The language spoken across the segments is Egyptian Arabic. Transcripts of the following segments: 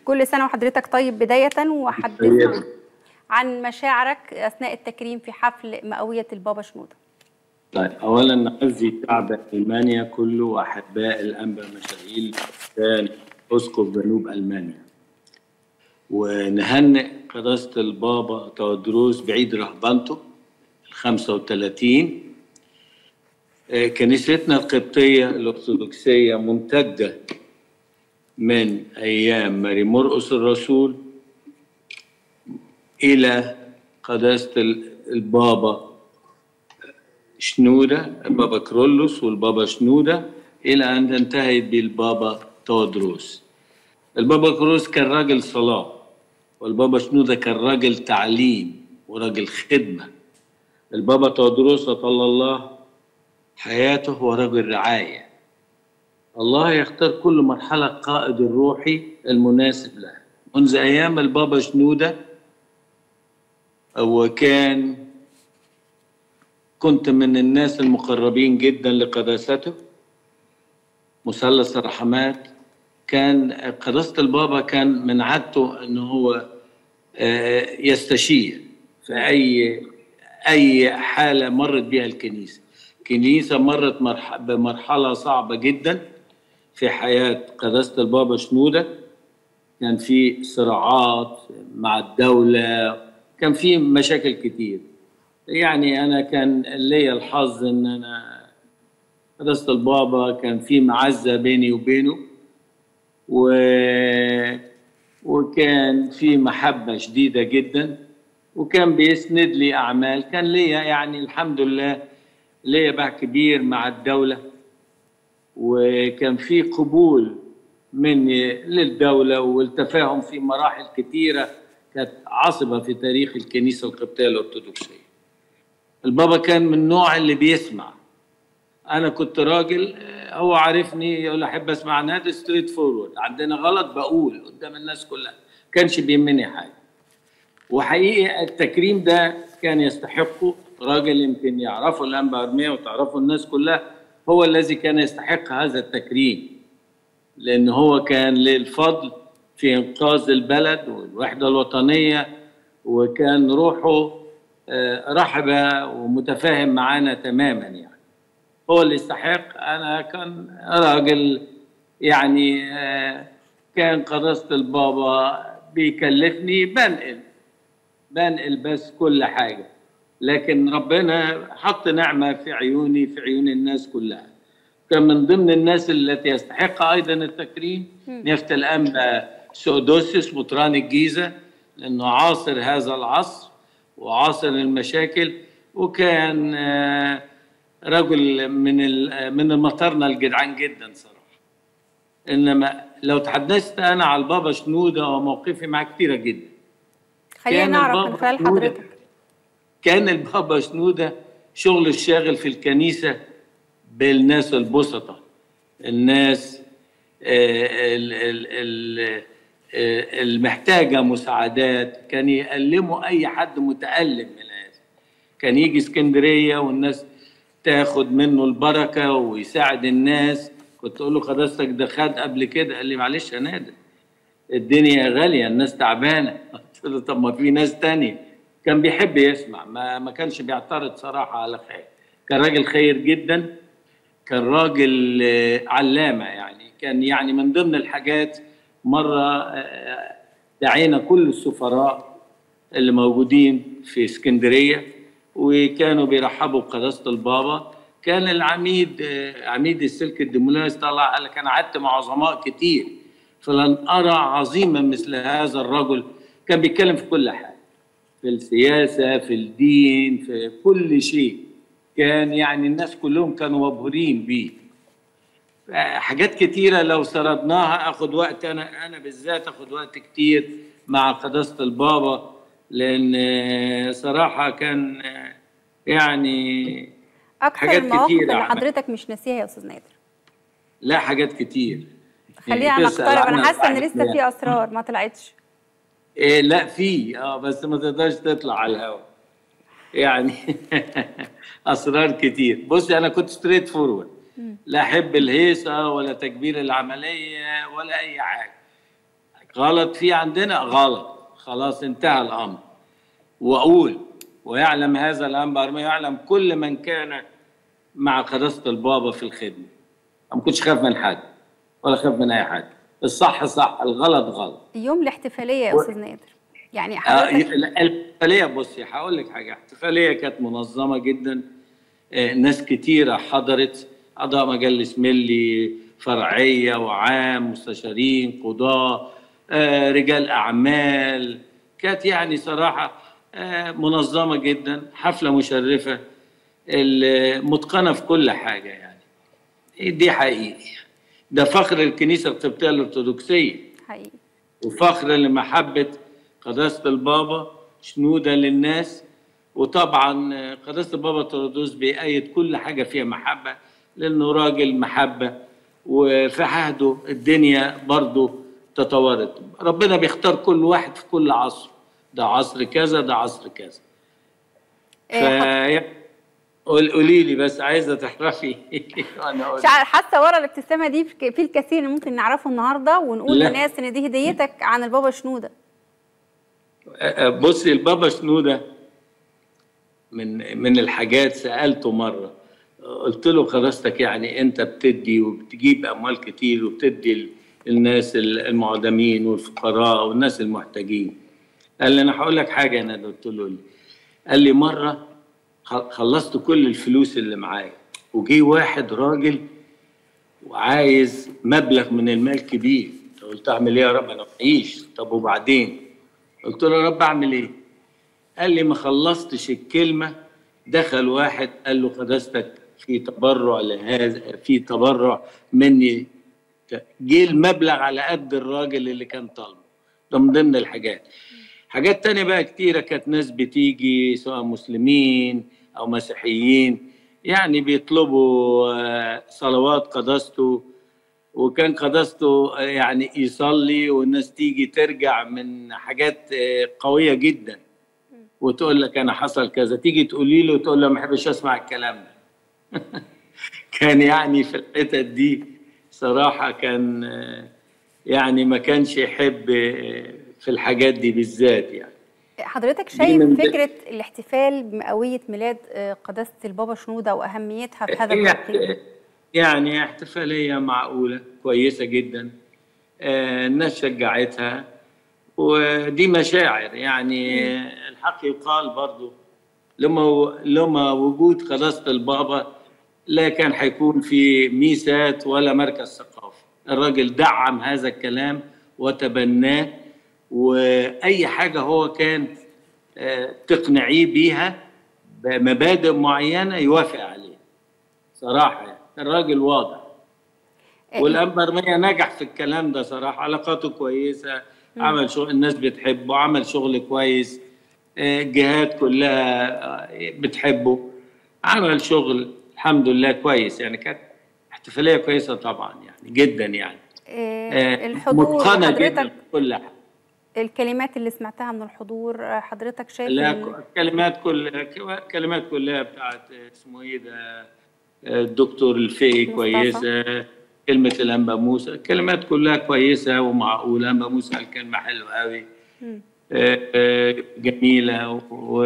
كل سنة وحضرتك طيب بداية وحدثنا عن مشاعرك أثناء التكريم في حفل مئوية البابا شنودة طيب اولا نعزي شعب المانيا كله واحباء الانبا مشاهيل كان اسقف جنوب المانيا ونهنئ قداسه البابا تودروس بعيد رهبنته ال 35 آه، كنيستنا القبطيه الارثوذكسيه ممتده من ايام ماري مرقس الرسول الى قداسه البابا شنودة البابا كرولوس والبابا شنودة إلى أن انتهت بالبابا تودروس البابا كرولوس كان راجل صلاة والبابا شنودة كان راجل تعليم وراجل خدمة البابا تودروس أطل الله حياته هو راجل رعاية الله يختار كل مرحلة قائد الروحي المناسب له منذ أيام البابا شنودة وكان كنت من الناس المقربين جدا لقداسته مثلث الرحمات كان قداسة البابا كان من عادته ان هو آه، يستشير في اي اي حاله مرت بها الكنيسه الكنيسه مرت مرح- بمرحله صعبه جدا في حياه قداسه البابا شنوده كان في صراعات مع الدوله كان في مشاكل كتير يعني انا كان ليا الحظ ان انا قداسه البابا كان في معزه بيني وبينه و... وكان في محبه شديده جدا وكان بيسند لي اعمال كان ليا يعني الحمد لله ليا باع كبير مع الدوله وكان في قبول مني للدوله والتفاهم في مراحل كثيره كانت عصبه في تاريخ الكنيسه القبطيه الارثوذكسيه البابا كان من النوع اللي بيسمع انا كنت راجل آه، هو عارفني يقول احب اسمع نادي ستريت فورورد عندنا غلط بقول قدام الناس كلها كانش بيهمني حاجه وحقيقي التكريم ده كان يستحقه راجل يمكن يعرفه الانبا ارميه وتعرفه الناس كلها هو الذي كان يستحق هذا التكريم لان هو كان له الفضل في انقاذ البلد والوحده الوطنيه وكان روحه آه، رحبه ومتفاهم معانا تماما يعني هو اللي يستحق انا كان راجل يعني آه، كان قداسه البابا بيكلفني بنقل بنقل بس كل حاجه لكن ربنا حط نعمه في عيوني في عيون الناس كلها كان من ضمن الناس التي يستحق ايضا التكريم نيافه الانبا سودوسيس مطران الجيزه لانه عاصر هذا العصر وعاصر المشاكل وكان آه، رجل من ال- من المطرنه الجدعان جدا صراحه انما لو تحدثت انا على البابا شنوده وموقفي معاه كتيره جدا خلينا كان نعرف البابا من خلال شنودة- حضرتك كان البابا شنودة شغل الشاغل في الكنيسة بالناس البسطة الناس آه، ال- ال- ال- آه، المحتاجة مساعدات كان يألموا أي حد متألم من هذا كان يجي اسكندرية والناس تاخد منه البركة ويساعد الناس كنت أقول له قداستك ده خد قبل كده قال لي معلش يا نادر الدنيا غالية الناس تعبانة قلت له طب ما في ناس تانية كان بيحب يسمع ما ما كانش بيعترض صراحة على خير كان راجل خير جدا كان راجل آه، علامة يعني كان يعني من ضمن الحاجات مرة آه، دعينا كل السفراء اللي موجودين في اسكندرية وكانوا بيرحبوا بقداسة البابا كان العميد آه، عميد السلك الدبلوماسي طلع قال لك انا قعدت مع عظماء كتير فلن ارى عظيما مثل هذا الرجل كان بيتكلم في كل حاجه في السياسه في الدين في كل شيء كان يعني الناس كلهم كانوا مبهورين بيه حاجات كتيرة لو سردناها اخد وقت انا انا بالذات اخد وقت كتير مع قداسة البابا لان صراحة كان يعني اكثر حاجات المواقف كتيرة اللي عمل. حضرتك مش ناسيها يا استاذ نادر لا حاجات كتير خلينا تسأل نقترب انا عنها حاسه ان الواحد لسه في اسرار ما طلعتش إيه لا في اه بس ما تقدرش تطلع على الهواء يعني اسرار كتير بصي انا كنت ستريت فورورد لا احب الهيصه ولا تكبير العمليه ولا اي حاجه غلط في عندنا غلط خلاص انتهى الامر واقول ويعلم هذا الامر ما يعلم كل من كان مع قداسه البابا في الخدمه ما كنتش خايف من حد ولا خايف من اي حد الصح صح الغلط غلط يوم الاحتفاليه يا استاذ نادر يعني آه، حضرتك الاحتفاليه بصي هقول لك حاجه الاحتفاليه كانت منظمه جدا آه، ناس كتيره حضرت اعضاء مجلس ملي فرعيه وعام مستشارين قضاه آه، رجال اعمال كانت يعني صراحه آه، منظمه جدا حفله مشرفه ال- متقنه في كل حاجه يعني دي حقيقي ده فخر الكنيسه القبطيه الارثوذكسيه حقيقي وفخر لمحبة قداسة البابا شنودة للناس وطبعا قداسة البابا تردوس بيأيد كل حاجة فيها محبة لأنه راجل محبة وفي عهده الدنيا برضه تطورت ربنا بيختار كل واحد في كل عصر ده عصر كذا ده عصر كذا آه، ف قولي لي بس عايزه تعرفي وانا اقول مش عارف- حاسه ورا الابتسامه دي في في الكثير اللي ممكن نعرفه النهارده ونقول لا. للناس ان دي هديتك عن البابا شنوده بصي البابا شنودة من من الحاجات سألته مرة قلت له خلاصتك يعني أنت بتدي وبتجيب أموال كتير وبتدي الناس المعدمين والفقراء والناس المحتاجين قال لي أنا هقول لك حاجة أنا قلت له لي. قال لي مرة خ- خلصت كل الفلوس اللي معايا وجي واحد راجل وعايز مبلغ من المال كبير قلت اعمل ايه يا رب انا معيش طب وبعدين قلت له يا رب اعمل ايه قال لي ما خلصتش الكلمه دخل واحد قال له قداستك في تبرع لهذا في تبرع مني جه المبلغ على قد الراجل اللي كان طالبه ده من ضمن الحاجات حاجات تانية بقى كتيرة كانت ناس بتيجي سواء مسلمين أو مسيحيين يعني بيطلبوا آه، صلوات قداسته وكان قداسته آه، يعني يصلي والناس تيجي ترجع من حاجات آه، قوية جدا وتقول لك أنا حصل كذا تيجي تقولي له تقول له ما بحبش أسمع الكلام ده كان يعني في الحتت دي صراحة كان آه، يعني ما كانش يحب آه، في الحاجات دي بالذات يعني حضرتك دي شايف من ضمن- فكره الاحتفال بمئويه ميلاد آه، قداسه البابا شنوده واهميتها في هذا هي التوقيت يعني احتفالية معقولة كويسة جدا آه، الناس شجعتها ودي مشاعر يعني آه، الحق يقال برضو لما لما وجود قداسة البابا لا كان حيكون في ميسات ولا مركز ثقافي الراجل دعم هذا الكلام وتبناه وأي حاجة هو كان آه، تقنعيه بيها بمبادئ معينة يوافق عليها صراحة يعني الراجل واضح آه، والأنبرمية نجح في الكلام ده صراحة علاقاته كويسة عمل شغل الناس بتحبه عمل شغل كويس آه، الجهات كلها آه، بتحبه عمل شغل الحمد لله كويس يعني كانت احتفالية كويسة طبعا يعني جدا يعني آه، آه، الحضور متقنة جدا حضرتك في كل حاجة الكلمات اللي سمعتها من الحضور آه، حضرتك شايف لا ال- كلمات كل كلمات كلها بتاعت اسمه ايه ده الدكتور الفقي مصطفى. كويسه كلمه الانبا موسى الكلمات كلها كويسه ومعقوله انبا موسى قال كلمه حلوه قوي مم. آه، آه، جميله و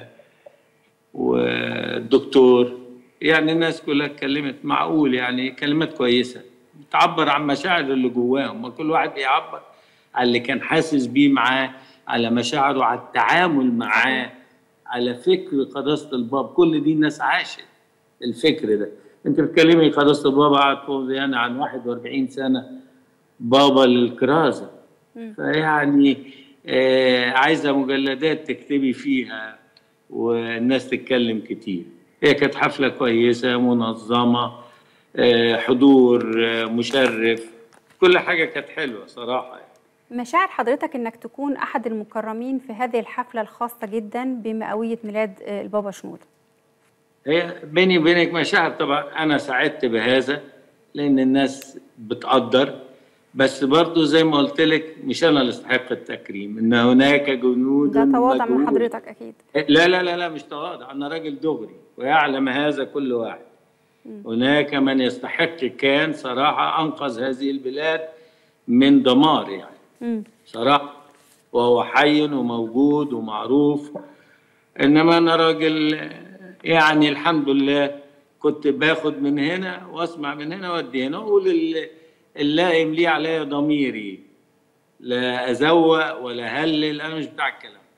والدكتور يعني الناس كلها اتكلمت معقول يعني كلمات كويسه بتعبر عن مشاعر اللي جواهم ما كل واحد بيعبر على اللي كان حاسس بيه معاه على مشاعره على التعامل معاه على فكر قداسه الباب كل دي الناس عاشت الفكر ده انت بتكلمي قداسه البابا قعد فوق يعني عن 41 سنه بابا للكرازه مم. فيعني آه عايزه مجلدات تكتبي فيها والناس تتكلم كتير هي كانت حفله كويسه منظمه آه حضور آه مشرف كل حاجه كانت حلوه صراحه يعني. مشاعر حضرتك انك تكون احد المكرمين في هذه الحفله الخاصه جدا بمئويه ميلاد آه، البابا شنوده هي بيني وبينك مشاعر طبعا انا سعدت بهذا لان الناس بتقدر بس برضو زي ما قلت لك مش انا اللي استحق التكريم ان هناك جنود ده تواضع من مجهول. حضرتك اكيد لا لا لا لا مش تواضع انا راجل دغري ويعلم هذا كل واحد هناك من يستحق كان صراحه انقذ هذه البلاد من دمار يعني مم. صراحة وهو حي وموجود ومعروف إنما أنا راجل يعني الحمد لله كنت باخد من هنا واسمع من هنا وادي هنا واقول اللي- اللائم لي عليا ضميري لا ازوق ولا هلل انا مش بتاع الكلام